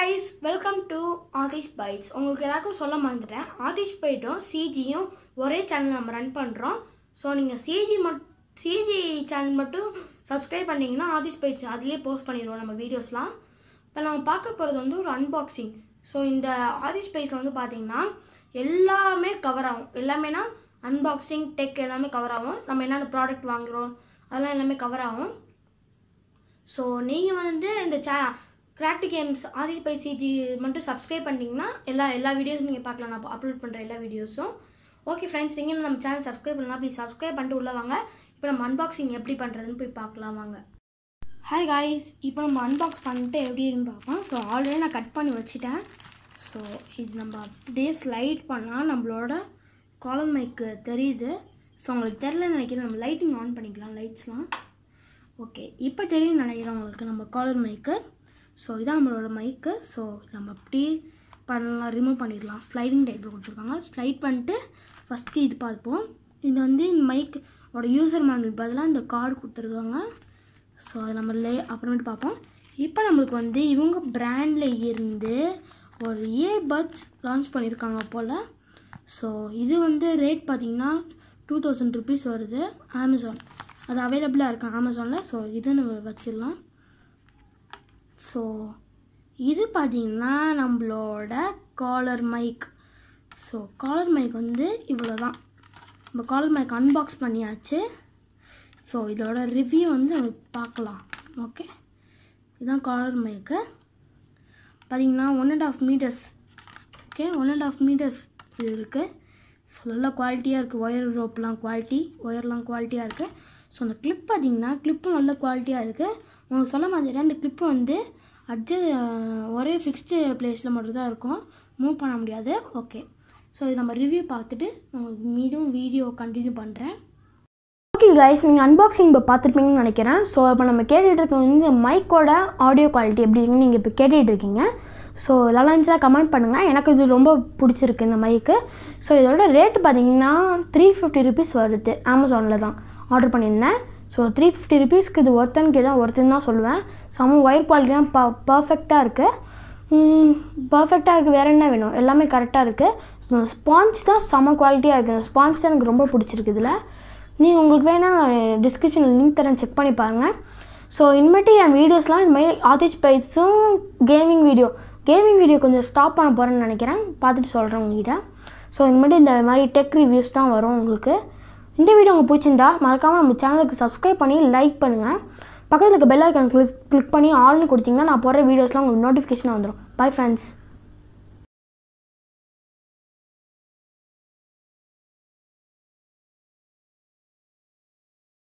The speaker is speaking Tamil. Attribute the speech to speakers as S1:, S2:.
S1: guys welcome to Aadhish bytes உங்களுக்கு எல்லாருக்கும் சொல்ல மறந்துட்டேன் ஆதிஷ் பைட்டும் சிஜியும் ஒரே சேனல் நம்ம ரன் பண்ணுறோம் ஸோ நீங்கள் சிஜி மட் சிஜி சேனல் மட்டும் சப்ஸ்கிரைப் பண்ணிங்கன்னா ஆதிஷ் பைட்ஸ் அதுலேயே போஸ்ட் பண்ணிடுவோம் நம்ம வீடியோஸ்லாம் இப்போ நம்ம பார்க்க போகிறது வந்து ஒரு அன்பாக்சிங் ஸோ இந்த ஆதிஷ் பைட்ஸில் வந்து பார்த்தீங்கன்னா எல்லாமே கவர் ஆகும் எல்லாமேனா அன்பாக்சிங் டெக் எல்லாமே கவர் ஆகும் நம்ம என்னென்ன ப்ராடக்ட் வாங்குகிறோம் அதெல்லாம் எல்லாமே கவர் ஆகும் ஸோ நீங்கள் வந்து இந்த சே கிராக்டி கேம்ஸ் ஆதி பை சிஜி மட்டும் சப்ஸ்கிரைப் பண்ணிங்கன்னா எல்லா எல்லா வீடியோஸும் நீங்கள் பார்க்கலாம் நான் அப்லோட் பண்ணுற எல்லா வீடியோஸும் ஓகே ஃப்ரெண்ட்ஸ் நீங்கள் நம்ம சேனல் சப்ஸ்கிரைப் பண்ணலாம் ப்ளீஸ் சப்ஸ்கிரைப் பண்ணிட்டு உள்ளே வாங்க இப்போ நம்ம அன்பாக்சிங் எப்படி பண்ணுறதுன்னு போய் பார்க்கலாம் வாங்க ஹாய் காய்ஸ் இப்போ நம்ம அன்பாக்ஸ் பண்ணிட்டு எப்படி இருக்குன்னு பார்ப்போம் ஸோ ஆல்ரெடி நான் கட் பண்ணி வச்சுட்டேன் ஸோ இது நம்ம அப்படியே ஸ்லைட் பண்ணால் நம்மளோட காலர் மைக்கு தெரியுது ஸோ உங்களுக்கு தெரிலன்னு நினைக்கிறேன் நம்ம லைட்டிங் ஆன் பண்ணிக்கலாம் லைட்ஸ்லாம் ஓகே இப்போ தெரியும் நினைக்கிறேன் உங்களுக்கு நம்ம காலர் மைக்கு ஸோ இதான் நம்மளோட மைக்கு ஸோ நம்ம அப்படியே பண்ணலாம் ரிமூவ் பண்ணிடலாம் ஸ்லைடிங் டைப்பில் கொடுத்துருக்காங்க ஸ்லைட் பண்ணிட்டு ஃபஸ்ட்டு இது பார்ப்போம் இது வந்து இந்த மைக்கோட யூசர் மேனுவல் பதிலாக இந்த கார்டு கொடுத்துருக்காங்க ஸோ அதை நம்ம லே அப்புறமேட்டு பார்ப்போம் இப்போ நம்மளுக்கு வந்து இவங்க பிராண்டில் இருந்து ஒரு இயர்பட்ஸ் லான்ச் பண்ணியிருக்காங்க போல் ஸோ இது வந்து ரேட் பார்த்திங்கன்னா டூ தௌசண்ட் ருபீஸ் வருது அமேசான் அது அவைலபிளாக இருக்குது அமேசானில் ஸோ இது நம்ம வச்சிடலாம் ஸோ இது பார்த்திங்கன்னா நம்மளோட collar mic so collar mic வந்து இவ்வளோ தான் நம்ம காலர் மைக் அன்பாக்ஸ் பண்ணியாச்சு ஸோ இதோட ரிவ்யூ வந்து நம்ம பார்க்கலாம் ஓகே இதுதான் காலர் மைக்கு பார்த்திங்கன்னா one and half meters okay one and half meters இது இருக்குது ஸோ நல்லா குவாலிட்டியாக இருக்குது ஒயர் ரோப்லாம் குவாலிட்டி ஒயர்லாம் குவாலிட்டியாக இருக்குது ஸோ அந்த கிளிப் பார்த்திங்கன்னா கிளிப்பும் நல்ல குவாலிட்டியாக இருக்குது உங்களுக்கு சொல்ல மாதிரி இந்த கிளிப்பு வந்து அட்ஜ ஒரே ஃபிக்ஸ்டு பிளேஸில் மட்டும்தான் இருக்கும் மூவ் பண்ண முடியாது ஓகே ஸோ இது நம்ம ரிவ்யூ பார்த்துட்டு உங்களுக்கு மீண்டும் வீடியோ கண்டினியூ பண்ணுறேன் ஓகே கைஸ் நீங்கள் அன்பாக்சிங் இப்போ பார்த்துருப்பீங்கன்னு நினைக்கிறேன் ஸோ இப்போ நம்ம கேட்டுட்டு இருக்க வந்து மைக்கோட ஆடியோ குவாலிட்டி எப்படி இருக்குன்னு நீங்கள் இப்போ கேட்டுட்டு இருக்கீங்க ஸோ நல்லா இருந்துச்சுன்னா கமெண்ட் பண்ணுங்கள் எனக்கு இது ரொம்ப பிடிச்சிருக்கு இந்த மைக்கு ஸோ இதோட ரேட்டு பார்த்தீங்கன்னா த்ரீ ஃபிஃப்டி ருபீஸ் வருது அமேசானில் தான் ஆர்டர் பண்ணியிருந்தேன் ஸோ த்ரீ ஃபிஃப்டி ருபீஸ்க்கு இது ஒருத்தன் கேட்டால் ஒருத்தன் தான் சொல்லுவேன் செம ஒயர் குவாலிட்டிலாம் ப பர்ஃபெக்டாக இருக்குது பர்ஃபெக்டாக இருக்குது வேறு என்ன வேணும் எல்லாமே கரெக்டாக இருக்குது ஸோ ஸ்பாஞ்ச் தான் செம குவாலிட்டியாக இருக்குது ஸ்பாஞ்ச் தான் எனக்கு ரொம்ப பிடிச்சிருக்கு இதில் நீங்கள் உங்களுக்கு வேணால் டிஸ்கிரிப்ஷனில் லிங்க் தரேன் செக் பண்ணி பாருங்கள் ஸோ இனிமேட்டு என் வீடியோஸ்லாம் இந்த மாதிரி ஆதிஷ் பைட்ஸும் கேமிங் வீடியோ கேமிங் வீடியோ கொஞ்சம் ஸ்டாப் பண்ண போகிறேன்னு நினைக்கிறேன் பார்த்துட்டு சொல்கிறேன் உங்ககிட்ட ஸோ இனிமேட்டு இந்த மாதிரி டெக் ரிவ்யூஸ் தான் வரும் உங்களுக்கு இந்த வீடியோ உங்களுக்கு பிடிச்சிருந்தா மறக்காமல் நம்ம சேனலுக்கு சப்ஸ்கிரைப் பண்ணி லைக் பண்ணுங்கள் பக்கத்தில் இருக்க பெல் ஐக்கான் கிளிக் கிளிக் பண்ணி ஆல்னு கொடுத்தீங்கன்னா நான் போடுற வீடியோஸ்லாம் உங்களுக்கு நோட்டிஃபிகேஷன் வந்துடும் பை ஃப்ரெண்ட்ஸ்